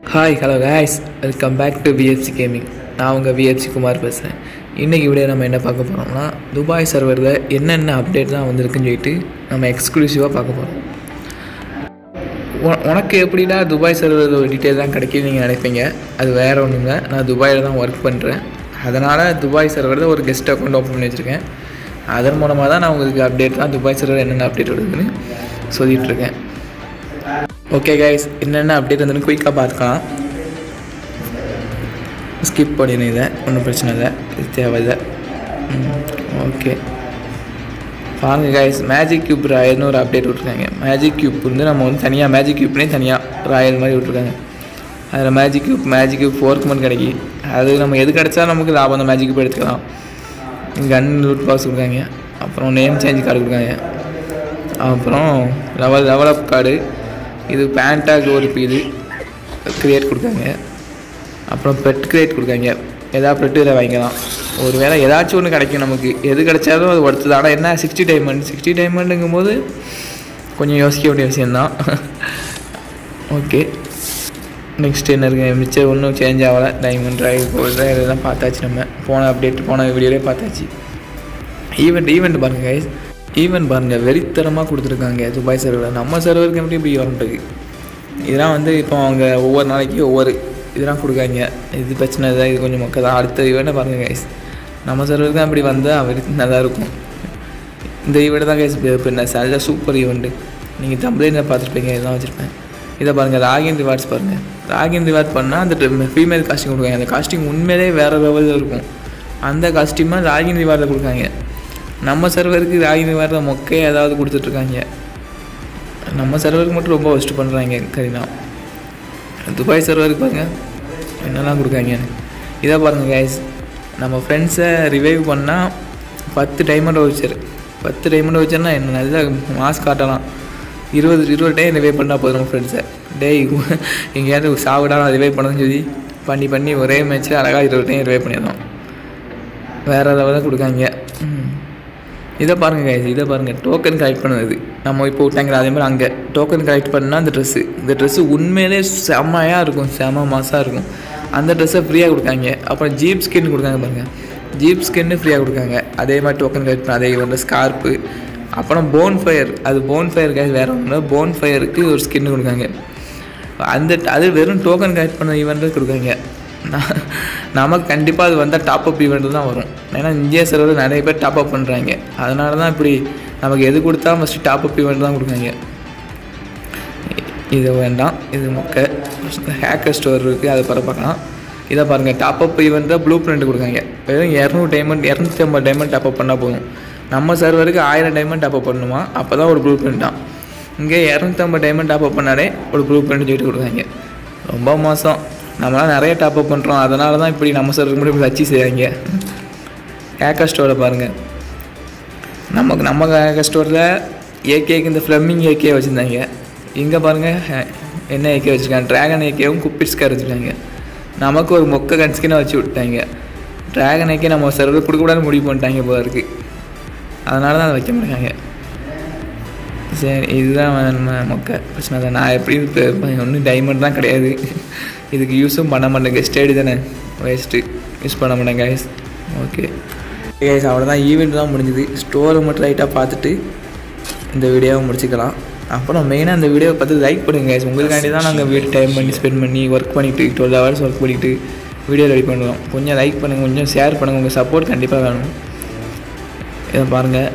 Hi hello guys welcome back to VFC gaming நான் உங்கள் VFC Kumar பேசுகிறேன் இன்றைக்கி வீடியோ நம்ம என்ன பார்க்க போகிறோம்னா துபாய் சர்வரில் என்னென்ன அப்டேட்லாம் வந்திருக்குன்னு சொல்லிட்டு நம்ம எக்ஸ்க்ளூசிவாக பார்க்க போகிறோம் உ- உனக்கு எப்படிடா துபாய் சர்வரில் ஒரு டீட்டெயில் தான் கிடைக்குது நீங்கள் நினைப்பீங்க அது வேறு ஒன்றும் இல்லை நான் துபாயில் தான் ஒர்க் பண்ணுறேன் அதனால் துபாய் சர்வரில் ஒரு கெஸ்ட் அக்கௌண்ட் ஓப்பன் பண்ணி வச்சுருக்கேன் அதன் மூலமாக தான் நான் உங்களுக்கு அப்டேட் தான் துபாய் சர்வர் என்னென்ன அப்டேட் வருதுன்னு சொல்லிகிட்டு இருக்கேன் ஓகே கைஸ் என்னென்ன அப்டேட் வந்து குயிக்காக பார்க்கலாம் ஸ்கிப் பண்ணிடுங்க இதை ஒன்றும் பிரச்சனை இல்லை இது தேவையில்லை ஓகே பாருங்க கைஸ் மேஜிக் கியூப் ராயல்னு ஒரு அப்டேட் விட்ருக்காங்க மேஜிக் கியூப் வந்து நம்ம வந்து தனியாக மேஜிக் கியூப்னே தனியாக ராயல் மாதிரி விட்ருக்காங்க அதில் magic cube magic cube for month கிடைக்கி அது நம்ம எது கிடைச்சா நமக்கு லாபம் அந்த மேஜிக் கியூப் எடுத்துக்கலாம் கன் லூட் பாக்ஸ் கொடுக்காங்க அப்புறம் நேம் சேஞ்ச் கார்டு கொடுக்காங்க அப்புறம் லெவல் லெவல் அப் கார்டு இது பேண்டாக் ஒரு இது க்ரியேட் கொடுக்காங்க அப்புறம் பெட் கிரியேட் கொடுக்காங்க ஏதாவது பெட்டு இதில் வாங்கிக்கலாம் ஒரு வேளை ஏதாச்சும் ஒன்று கிடைக்கும் நமக்கு எது கிடைச்சாலும் அது ஒருத்தது ஆனால் என்ன சிக்ஸ்டி டைமண்ட் சிக்ஸ்டி டைமண்டுங்கும் போது கொஞ்சம் யோசிக்க வேண்டிய விஷயந்தான் ஓகே நெக்ஸ்ட் என்ன இருக்கு மிச்சம் ஒன்றும் சேஞ்ச் ஆகலை டைமண்ட் ட்ரைவ் கோல்டு இதெல்லாம் பார்த்தாச்சு நம்ம போன அப்டேட் போன வீடியோலே பார்த்தாச்சு ஈவெண்ட் ஈவெண்ட் பாருங்க கைஸ் ஈவெண்ட் பாருங்கள் வெறித்தரமாக கொடுத்துருக்காங்க துபாய் சர்வரில் நம்ம சர்வருக்கு எப்படி இப்படி வரமாட்டுக்கு இதெல்லாம் வந்து இப்போ அவங்க ஒவ்வொரு நாளைக்கு ஒவ்வொரு இதெல்லாம் கொடுக்காங்க இது பிரச்சனை இல்லை இது கொஞ்சம் மக்கள் தான் அடுத்த ஈவெண்ட்டை பாருங்கள் கைஸ் நம்ம சர்வருக்கு தான் இப்படி வந்தால் வெறி நல்லா இருக்கும் இந்த ஈவெண்ட் தான் கைஸ் இப்போ என்ன நல்ல சூப்பர் ஈவெண்ட்டு நீங்கள் தம்பளையில் பார்த்துருப்பீங்க இதெல்லாம் வச்சுருப்பேன் இதை பாருங்கள் லாகின் ரிவார்ட்ஸ் பாருங்கள் லாகின் ரிவார்ட் பண்ணால் அந்த ஃபீமேல் காஸ்டியூம் கொடுக்காங்க அந்த காஸ்டியூம் உண்மையிலே வேறு லெவலில் இருக்கும் அந்த காஸ்டியூமை லாகின் ரிவார்டில் கொடுக்காங்க நம்ம சர்வருக்கு லாகின் ரிவார்டில் மொக்கையே ஏதாவது கொடுத்துட்ருக்காங்க நம்ம சர்வருக்கு மட்டும் ரொம்ப ஒஸ்ட் பண்ணுறாங்க கரீனா துபாய் சர்வருக்கு பாருங்க என்னெல்லாம் கொடுக்காங்கன்னு இதை பாருங்கள் கைஸ் நம்ம ஃப்ரெண்ட்ஸை ரிவைவ் பண்ணால் பத்து டைமண்ட் வச்சர் பத்து டைமண்ட் வச்சர்னா என்ன நல்லா மாஸ் காட்டலாம் இருபது இருபது டைம் ரிவைவ் பண்ணால் போதும் நம்ம ஃப்ரெண்ட்ஸை டேய் எங்கேயாவது சாவிடா நான் ரிவைவ் பண்ணணும்னு சொல்லி பண்ணி பண்ணி ஒரே மேட்ச்சில் அழகாக இருபது டைம் ரிவைவ் பண்ணிடலாம் வேறு லெவலில் கொடுக்காங்க ம். இதை பாருங்கள் கைஸ் இதை பாருங்கள் டோக்கன் கலெக்ட் பண்ணுது நம்ம இப்போ விட்டாங்களா அதே மாதிரி அங்கே டோக்கன் கலெக்ட் பண்ணால் அந்த ட்ரெஸ்ஸு இந்த ட்ரெஸ்ஸு உண்மையிலே செம்மையாக இருக்கும் செம மாசாக இருக்கும் அந்த ட்ரெஸ்ஸை ஃப்ரீயாக கொடுக்காங்க அப்புறம் ஜீப் ஸ்கின் கொடுக்காங்க பாருங்கள் ஜீப் ஸ்கின்னு ஃப்ரீயாக கொடுக்காங்க அதே மாதிரி டோக்கன் கலெக்ட் பண்ண அதே வந்து ஸ்கார்ப்பு அப்புறம் போன் ஃபயர் அது போன் ஃபயர் கைஸ் வேறு ஒன்று போன் ஃபயருக்கு ஒரு ஸ்கின்னு கொடுக்காங்க அந்த அது வெறும் டோக்கன் கலெக்ட் பண்ண ஈவெண்ட்டு கொடுக்காங்க நா- நமக்கு கண்டிப்பாக அது வந்தால் டாப் அப் ஈவெண்ட் தான் வரும் ஏன்னா இந்தியா சர்வர் நிறைய பேர் டாப் அப் பண்ணுறாங்க அதனால தான் இப்படி நமக்கு எது கொடுத்தா ஃபஸ்ட்டு டாப் அப் ஈவெண்ட் தான் கொடுக்காங்க இது வேண்டாம் இது மொக்க ஹேக்கர் ஸ்டோர் இருக்குது அதை பிற பார்க்கலாம் இதை பாருங்கள் டாப் அப் ஈவெண்ட்டில் ப்ளூ பிரிண்ட் கொடுக்காங்க வெறும் இரநூறு டைமண்ட் இரநூத்தி ஐம்பது டைமண்ட் டாப் அப் பண்ணால் போதும் நம்ம சர்வருக்கு ஆயிரம் டைமண்ட் டாப் அப் பண்ணணுமா அப்போ தான் ஒரு ப்ளூ பிரிண்ட் தான் இங்கே இரநூத்தம்பது டைமண்ட் டாப் அப் பண்ணாலே ஒரு ப்ளூ பிரிண்ட் சொல்லிட்டு கொடுக்காங்க ரொம்ப மோசம் நம்மளாம் நிறைய டாப் அப் பண்ணுறோம் அதனால தான் இப்படி நம்ம சர்வருக்கு மட்டும் இப்படி வச்சு செய்கிறாங்க ஹேக்கர் ஸ்டோரை பாருங்கள் நமக்கு நம்ம ஹேக்கர் ஸ்டோரில் ஏகேக்கு இந்த ஃப்ளம்மிங் ஏகே வச்சுருந்தாங்க இங்கே பாருங்கள் ஹே- என்ன ஏகே வச்சுருக்காங்க ட்ராகன் ஏகேவும் குப்பிட்ஸ்கார் வச்சுருக்காங்க நமக்கு ஒரு மொக்க கன்ஸ்கினை வச்சு விட்டாங்க ட்ராகன் ஏகே நம்ம சர்வர் கொடுக்கக்கூடாதுன்னு முடிவு பண்ணிட்டாங்க போல இருக்கு அதனால தான் அதை வைக்க மாட்டாங்க சரி இதுதான் நம்ம மொக்க பிரச்சனை தான் நான் எப்படி இப்போ ஒன்றும் டைமண்ட் தான் கிடையாது இதுக்கு யூஸும் பண்ண மாட்டேங்க ஸ்டேடி தானே வேஸ்ட்டு யூஸ் பண்ண மாட்டேன் கைஸ் ஓகே கைஸ் அவ்வளோதான் ஈவெண்ட் தான் முடிஞ்சுது ஸ்டோரை மட்டும் லைட்டாக பார்த்துட்டு இந்த வீடியோவை முடிச்சுக்கலாம் அப்புறம் மெயினாக இந்த வீடியோவை பார்த்து லைக் பண்ணுங்க கைஸ் உங்களுக்காண்டி தான் நாங்கள் வீடு டைம் பண்ணி ஸ்பெண்ட் பண்ணி ஒர்க் பண்ணிவிட்டு டுவெல் ஹவர்ஸ் ஒர்க் பண்ணிவிட்டு வீடியோ ரெடி பண்ணுவோம் கொஞ்சம் லைக் பண்ணுங்கள் கொஞ்சம் ஷேர் பண்ணுங்கள் உங்கள் சப்போர்ட் கண்டிப்பாக வேணும் இதை பாருங்கள்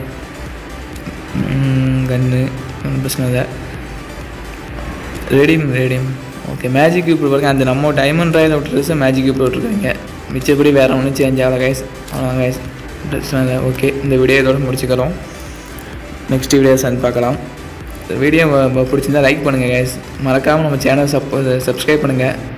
கன்று ஒன்றும் பிரச்சனை இல்லை redeem redeem okay magic cube பாருங்க அந்த நம்ம டைமண்ட் ராயில் விட்டுருச்சு மேஜிக் கியூப் விட்டுருக்காங்க மிச்சப்படி வேறு ஒன்றும் சேஞ்ச் ஆகலை கைஸ் அவ்வளோ கைஸ் பிரச்சனை இல்லை ஓகே இந்த வீடியோ இதோட முடிச்சுக்கிறோம் நெக்ஸ்ட் வீடியோ சன் பார்க்கலாம் வீடியோ பிடிச்சிருந்தா லைக் பண்ணுங்கள் கைஸ் மறக்காமல் நம்ம சேனல் சப் சப்ஸ்கிரைப் பண்ணுங்கள்